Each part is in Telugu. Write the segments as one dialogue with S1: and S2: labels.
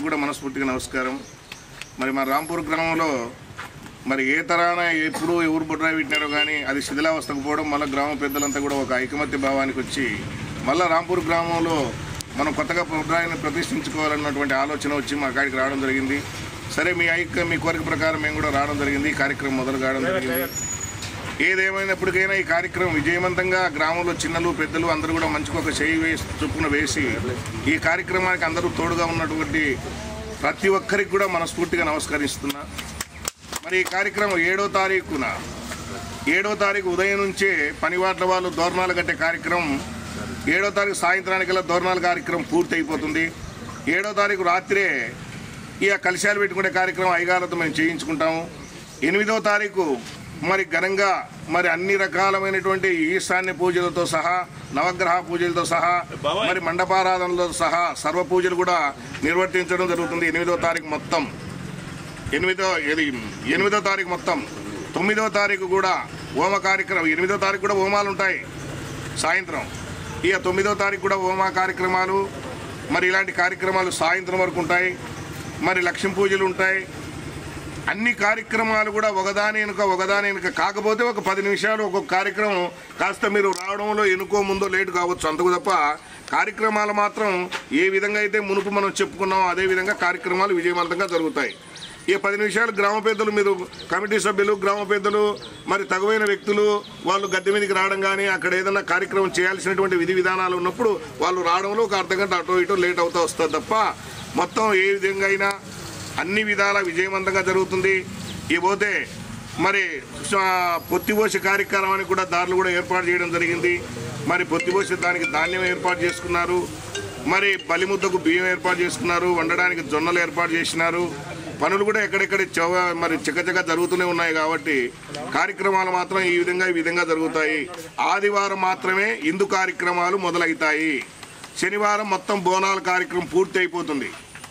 S1: అందరికీ కూడా మనస్ఫూర్తిగా నమస్కారం మరి మా రాంపూర్ గ్రామంలో మరి ఏ తరాన ఎప్పుడు ఎవరు బుడ్రాయి పెట్టినారో కానీ అది శిథిలావస్థకు పోవడం మళ్ళీ గ్రామ పెద్దలంతా కూడా ఒక ఐకమత్య భావానికి వచ్చి మళ్ళీ రాంపూర్ గ్రామంలో మనం కొత్తగా బుడ్రాయిని ప్రతిష్ఠించుకోవాలన్నటువంటి ఆలోచన వచ్చి మా కాడికి రావడం జరిగింది సరే మీ ఐక్య మీ కోరిక ప్రకారం మేము కూడా రావడం జరిగింది ఈ కార్యక్రమం మొదలు కావడం జరిగింది ఏదేమైనప్పటికైనా ఈ కార్యక్రమం విజయవంతంగా గ్రామంలో చిన్నలు పెద్దలు అందరూ కూడా మంచిగా ఒక చేయి వేసి చొప్పున వేసి ఈ కార్యక్రమానికి అందరూ తోడుగా ఉన్నటువంటి ప్రతి ఒక్కరికి కూడా మనస్ఫూర్తిగా నమస్కరిస్తున్నా మరి ఈ కార్యక్రమం ఏడో తారీఖున ఏడో తారీఖు ఉదయం నుంచే పనివాట్ల వాళ్ళు దోరణాలు కట్టే కార్యక్రమం ఏడో తారీఖు సాయంత్రానికల్లా దోరణాల కార్యక్రమం పూర్తి అయిపోతుంది ఏడో తారీఖు రాత్రే ఇక కలిశాలు పెట్టుకునే కార్యక్రమం ఐగాలతో మేము చేయించుకుంటాము ఎనిమిదో తారీఖు మరి ఘనంగా మరి అన్ని రకాలమైనటువంటి ఈశాన్య పూజలతో సహా నవగ్రహ పూజలతో సహా మరి మండపారాధనలతో సహా సర్వ పూజలు కూడా నిర్వర్తించడం జరుగుతుంది ఎనిమిదో తారీఖు మొత్తం ఎనిమిదో ఇది ఎనిమిదో తారీఖు మొత్తం తొమ్మిదో తారీఖు కూడా హోమ కార్యక్రమం ఎనిమిదో తారీఖు కూడా హోమాలు ఉంటాయి సాయంత్రం ఇక తొమ్మిదో తారీఖు కూడా హోమ కార్యక్రమాలు మరి ఇలాంటి కార్యక్రమాలు సాయంత్రం వరకు ఉంటాయి మరి లక్ష్మీ పూజలు ఉంటాయి అన్ని కార్యక్రమాలు కూడా ఒకదాని వెనుక ఒకదాని వెనుక కాకపోతే ఒక పది నిమిషాలు ఒక్కొక్క కార్యక్రమం కాస్త మీరు రావడంలో ఎనుకో ముందో లేటు కావచ్చు అంతకు తప్ప కార్యక్రమాలు మాత్రం ఏ విధంగా అయితే మునుపు మనం చెప్పుకున్నామో అదే విధంగా కార్యక్రమాలు విజయవంతంగా జరుగుతాయి ఈ పది నిమిషాలు గ్రామ పెద్దలు మీరు కమిటీ సభ్యులు గ్రామ పెద్దలు మరి తగువైన వ్యక్తులు వాళ్ళు గద్దె మీదకి రావడం కానీ అక్కడ ఏదైనా కార్యక్రమం చేయాల్సినటువంటి విధి విధానాలు ఉన్నప్పుడు వాళ్ళు రావడంలో ఒక అర్ధ గంట అటో ఇటో లేట్ అవుతూ వస్తుంది తప్ప మొత్తం ఏ విధంగా అయినా అన్ని విధాల విజయవంతంగా జరుగుతుంది ఇకపోతే మరి స- పొత్తిపోసే కార్యక్రమానికి కూడా దారులు కూడా ఏర్పాటు చేయడం జరిగింది మరి పొత్తిపోసే దానికి ధాన్యం ఏర్పాటు చేసుకున్నారు మరి బలిముద్దకు బియ్యం ఏర్పాటు చేసుకున్నారు వండడానికి జొన్నలు ఏర్పాటు చేసినారు పనులు కూడా ఎక్కడెక్కడ చౌ మరి చకచక జరుగుతూనే ఉన్నాయి కాబట్టి కార్యక్రమాలు మాత్రం ఈ విధంగా ఈ విధంగా జరుగుతాయి ఆదివారం మాత్రమే ఇందు కార్యక్రమాలు మొదలవుతాయి శనివారం మొత్తం బోనాల కార్యక్రమం పూర్తి అయిపోతుంది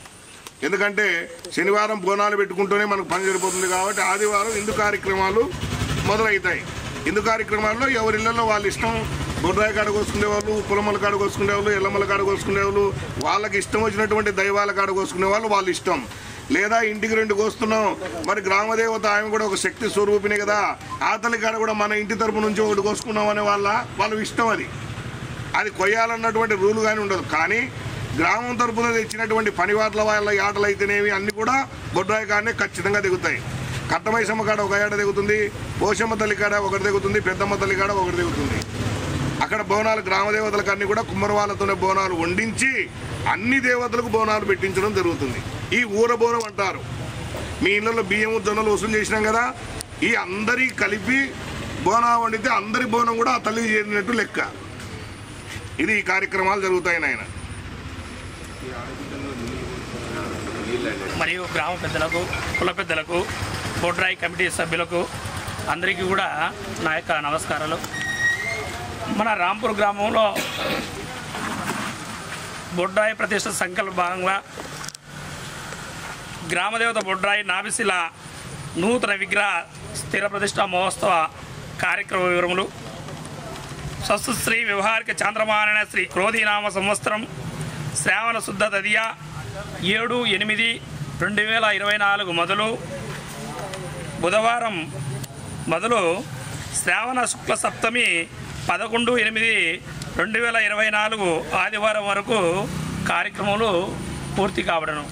S1: ఎందుకంటే శనివారం బోనాలు పెట్టుకుంటూనే మనకు పని సరిపోతుంది కాబట్టి ఆదివారం ఇందు కార్యక్రమాలు మొదలవుతాయి ఇందు కార్యక్రమాల్లో ఎవరి ఇళ్లలో వాళ్ళ ఇష్టం బొడ్రాయి కాడ కోసుకునే వాళ్ళు పొలమల కాడ కోసుకునే వాళ్ళు ఎల్లమ్మల కాడ కోసుకునే వాళ్ళు వాళ్ళకి ఇష్టం వచ్చినటువంటి దైవాల కాడ కోసుకునే వాళ్ళు వాళ్ళ ఇష్టం లేదా ఇంటికి రెండు కోస్తున్నాం మరి గ్రామదేవత ఆమె కూడా ఒక శక్తి స్వరూపిణి కదా ఆతలి కాడ కూడా మన ఇంటి తరపు నుంచి ఒకటి కోసుకున్నాం అనే వాళ్ళ వాళ్ళ ఇష్టం అది అది కొయ్యాలన్నటువంటి రూల్ కానీ ఉండదు కానీ గ్రామం తరపున తెచ్చినటువంటి పనివాట్ల వాళ్ళ ఆటలు అయితేనేవి అన్ని కూడా బొడ్రాయి కాడనే ఖచ్చితంగా దిగుతాయి కట్టమైసమ్మ కాడ ఒక ఏట దిగుతుంది పోషమ్మ తల్లి కాడ ఒకటి దిగుతుంది పెద్దమ్మ తల్లి కాడ ఒకటి దిగుతుంది అక్కడ బోనాలు గ్రామ దేవతలకు అన్ని కూడా కుమ్మరవాళ్ళతోనే బోనాలు వండించి అన్ని దేవతలకు బోనాలు పెట్టించడం జరుగుతుంది ఈ ఊర బోనం అంటారు మీ ఇళ్ళలో బియ్యము జొన్నలు వసూలు చేసినాం కదా ఈ అందరి కలిపి బోనం వండితే అందరి బోనం కూడా ఆ తల్లికి చేరినట్టు లెక్క ఇది ఈ కార్యక్రమాలు జరుగుతాయి నాయన
S2: మరియు గ్రామ పెద్దలకు కుల పెద్దలకు బోడ్రాయి కమిటీ సభ్యులకు అందరికీ కూడా నా యొక్క నమస్కారాలు మన రాంపూర్ గ్రామంలో బొడ్రాయి ప్రతిష్ట సంకల్ప భాగంగా గ్రామదేవత బొడ్రాయి నాభిశిల నూతన విగ్రహ స్థిర ప్రతిష్ట మహోత్సవ కార్యక్రమ వివరములు స్వస్థ శ్రీ వ్యవహారిక చాంద్రమాన శ్రీ క్రోధీనామ సంవత్సరం శ్రావణ శుద్ధ తదియ ఏడు ఎనిమిది రెండు వేల ఇరవై నాలుగు మొదలు బుధవారం మొదలు శ్రావణ శుక్ల సప్తమి పదకొండు ఎనిమిది రెండు వేల ఇరవై నాలుగు ఆదివారం వరకు కార్యక్రమాలు పూర్తి కావడను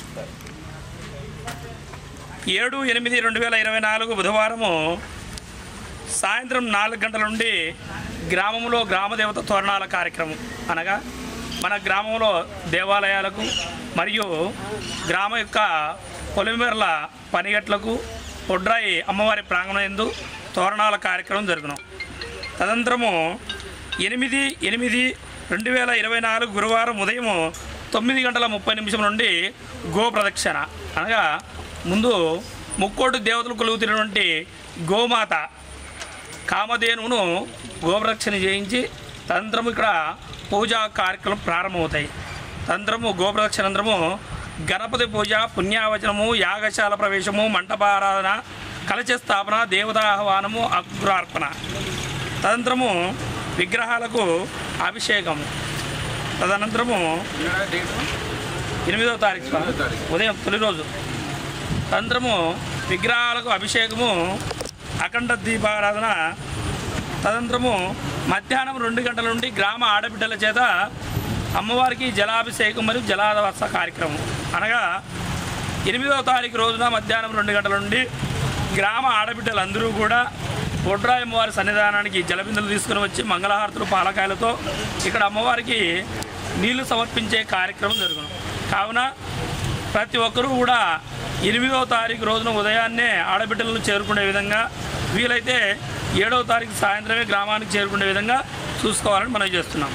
S2: ఏడు ఎనిమిది రెండు వేల ఇరవై నాలుగు బుధవారము సాయంత్రం నాలుగు గంటల నుండి గ్రామంలో గ్రామదేవత తోరణాల కార్యక్రమం అనగా మన గ్రామంలో దేవాలయాలకు మరియు గ్రామ యొక్క పొలిమేరల పనిగట్లకు పొడ్రాయి అమ్మవారి ప్రాంగణం ఎందు తోరణాల కార్యక్రమం జరుగును తదనంతరము ఎనిమిది ఎనిమిది రెండు వేల ఇరవై నాలుగు గురువారం ఉదయం తొమ్మిది గంటల ముప్పై నిమిషం నుండి గో ప్రదక్షిణ అనగా ముందు ముక్కోటి దేవతలు కొలుగుతున్నటువంటి గోమాత కామధేనువును గోప్రదక్షిణ చేయించి తంత్రము ఇక్కడ పూజా కార్యక్రమం ప్రారంభమవుతాయి తంత్రము గోప్రదక్షిణంతరము గణపతి పూజ పుణ్యావచనము యాగశాల ప్రవేశము మంటపారాధన కలశ స్థాపన దేవతాహ్వానము అగ్రార్పణ తదనంతరము విగ్రహాలకు అభిషేకము తదనంతరము ఎనిమిదవ తారీఖు ఉదయం తొలి రోజు తదంతరము విగ్రహాలకు అభిషేకము అఖండ దీపారాధన తదంతరము మధ్యాహ్నం రెండు గంటల నుండి గ్రామ ఆడబిడ్డల చేత అమ్మవారికి జలాభిషేకం మరియు జలాదవస కార్యక్రమం అనగా ఎనిమిదవ తారీఖు రోజున మధ్యాహ్నం రెండు గంటల నుండి గ్రామ ఆడబిడ్డలందరూ కూడా బొడ్రాయి అమ్మవారి సన్నిధానానికి జలబిందులు తీసుకుని వచ్చి మంగళహారతులు పాలకాయలతో ఇక్కడ అమ్మవారికి నీళ్లు సమర్పించే కార్యక్రమం జరుగును కావున ప్రతి ఒక్కరూ కూడా ఎనిమిదవ తారీఖు రోజున ఉదయాన్నే ఆడబిడ్డలను చేరుకునే విధంగా వీలైతే ఏడవ తారీఖు సాయంత్రమే గ్రామానికి చేరుకునే విధంగా చూసుకోవాలని మనం చేస్తున్నాం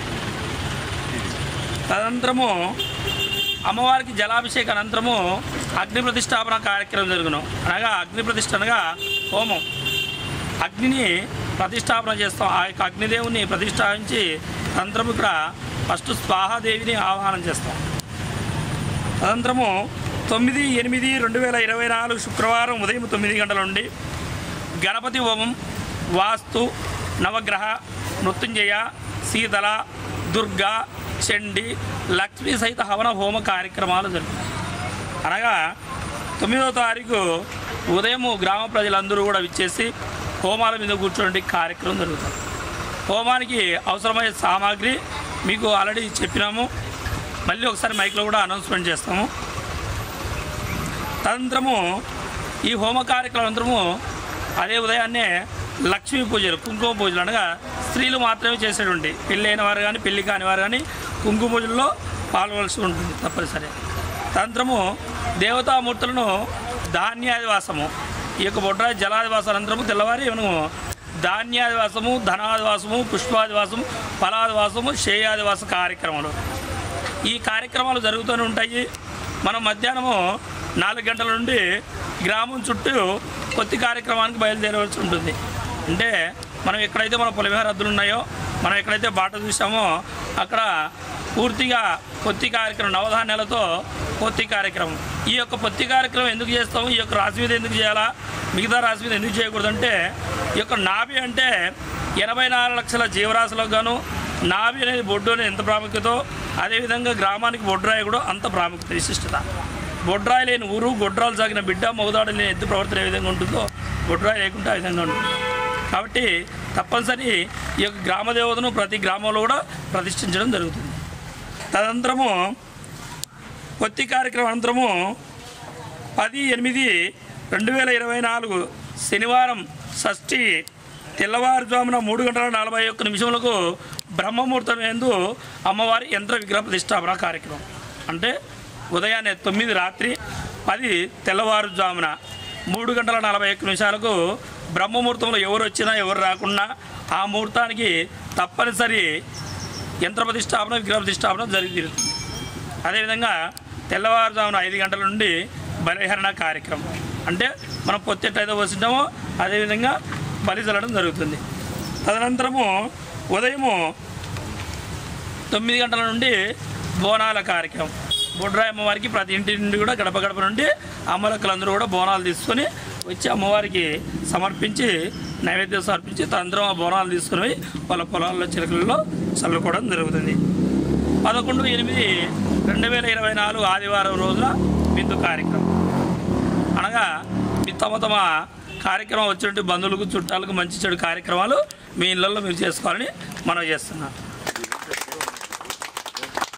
S2: తదనంతరము అమ్మవారికి జలాభిషేక అనంతరము అగ్ని ప్రతిష్టాపన కార్యక్రమం జరుగును అనగా అగ్ని ప్రతిష్ఠ అనగా హోమం అగ్నిని ప్రతిష్టాపన చేస్తాం ఆ యొక్క అగ్నిదేవుని ప్రతిష్ఠాపించి అనంతరం ఇక్కడ ఫస్ట్ స్వాహాదేవిని ఆహ్వానం చేస్తాం అనంతరము తొమ్మిది ఎనిమిది రెండు వేల ఇరవై నాలుగు శుక్రవారం ఉదయం తొమ్మిది గంటల నుండి గణపతి హోమం వాస్తు నవగ్రహ మృత్యుంజయ శీతల దుర్గా చండి లక్ష్మీ సహిత హవన హోమ కార్యక్రమాలు జరుగుతాయి అనగా తొమ్మిదవ తారీఖు ఉదయం గ్రామ ప్రజలందరూ కూడా విచ్చేసి హోమాల మీద కూర్చోండి కార్యక్రమం జరుగుతుంది హోమానికి అవసరమయ్యే సామాగ్రి మీకు ఆల్రెడీ చెప్పినాము మళ్ళీ ఒకసారి మైక్లో కూడా అనౌన్స్మెంట్ చేస్తాము తదనంతరము ఈ హోమ కార్యక్రమం అనంతరము అదే ఉదయాన్నే లక్ష్మీ పూజలు కుంకుమ పూజలు అనగా స్త్రీలు మాత్రమే చేసేటువంటి పెళ్ళి అయిన వారు కానీ పెళ్లి కాని వారు కానీ కుంకుమ పూజల్లో పాల్గొనవలసి ఉంటుంది తప్పనిసరి తదనంతరము దేవతామూర్తులను ధాన్యాదివాసము ఈ యొక్క బొడ్రాయి జలాదివాస అనంతరము తెల్లవారి మనము ధాన్యాదివాసము ధనాదివాసము పుష్పాదివాసము ఫలాదివాసము శేయాదివాస కార్యక్రమాలు ఈ కార్యక్రమాలు జరుగుతూనే ఉంటాయి మనం మధ్యాహ్నము నాలుగు గంటల నుండి గ్రామం చుట్టూ కొత్త కార్యక్రమానికి బయలుదేరవలసి ఉంటుంది అంటే మనం ఎక్కడైతే మన పొలిమేర రద్దులు ఉన్నాయో మనం ఎక్కడైతే బాట చూసామో అక్కడ పూర్తిగా పొత్తి కార్యక్రమం నవధాన్యాలతో పొత్తి కార్యక్రమం ఈ యొక్క పొత్తి కార్యక్రమం ఎందుకు చేస్తాము ఈ యొక్క రాశి మీద ఎందుకు చేయాలా మిగతా రాశి మీద ఎందుకు చేయకూడదంటే ఈ యొక్క నాభి అంటే ఎనభై నాలుగు లక్షల జీవరాశులకు గాను నాభి అనేది బొడ్డు అనేది ఎంత ప్రాముఖ్యతో అదేవిధంగా గ్రామానికి బొడ్రాయి కూడా అంత ప్రాముఖ్యత విశిష్టత బొడ్రాయి లేని ఊరు గొడ్రాలు సాగిన బిడ్డ మొగదాడు లేని ఎద్దు ప్రవర్తన ఏ విధంగా ఉంటుందో బొడ్రాయి లేకుంటే ఆ విధంగా ఉంటుంది కాబట్టి తప్పనిసరి ఈ యొక్క గ్రామ దేవతను ప్రతి గ్రామంలో కూడా ప్రతిష్ఠించడం జరుగుతుంది తదనంతరము కొత్తి కార్యక్రమం అనంతరము పది ఎనిమిది రెండు వేల ఇరవై నాలుగు శనివారం షష్ఠి తెల్లవారుజామున మూడు గంటల నలభై ఒక్క నిమిషములకు బ్రహ్మముహూర్తం ఎందు అమ్మవారి యంత్ర విగ్రహ ప్రతిష్టాపన కార్యక్రమం అంటే ఉదయాన్నే తొమ్మిది రాత్రి పది తెల్లవారుజామున మూడు గంటల నలభై ఒక్క నిమిషాలకు బ్రహ్మముహూర్తంలో ఎవరు వచ్చినా ఎవరు రాకున్నా ఆ ముహూర్తానికి తప్పనిసరి యంత్ర ప్రతిష్టాపన విగ్రహ ప్రతిష్టాపన జరిగి తీరుతుంది అదేవిధంగా తెల్లవారుజామున ఐదు గంటల నుండి బలిహరణ కార్యక్రమం అంటే మనం పొత్తెట్టయితే వస్తుంటామో అదేవిధంగా బలి చల్లడం జరుగుతుంది తదనంతరము ఉదయము తొమ్మిది గంటల నుండి బోనాల కార్యక్రమం బొడ్రాయి అమ్మవారికి ప్రతి ఇంటి నుండి కూడా గడప గడప నుండి అమ్మలక్కలందరూ కూడా బోనాలు తీసుకొని వచ్చి అమ్మవారికి సమర్పించి నైవేద్యం సమర్పించి తదనంతరం ఆ బోనాలు తీసుకుని పోయి వాళ్ళ పొలాల్లో చిలకలలో చల్లుకోవడం జరుగుతుంది పదకొండు ఎనిమిది రెండు వేల ఇరవై నాలుగు ఆదివారం రోజున విందు కార్యక్రమం అనగా మీ తమ తమ కార్యక్రమం వచ్చినట్టు బంధువులకు చుట్టాలకు మంచి చెడు కార్యక్రమాలు మీ ఇళ్ళల్లో మీరు చేసుకోవాలని మనం చేస్తున్నాం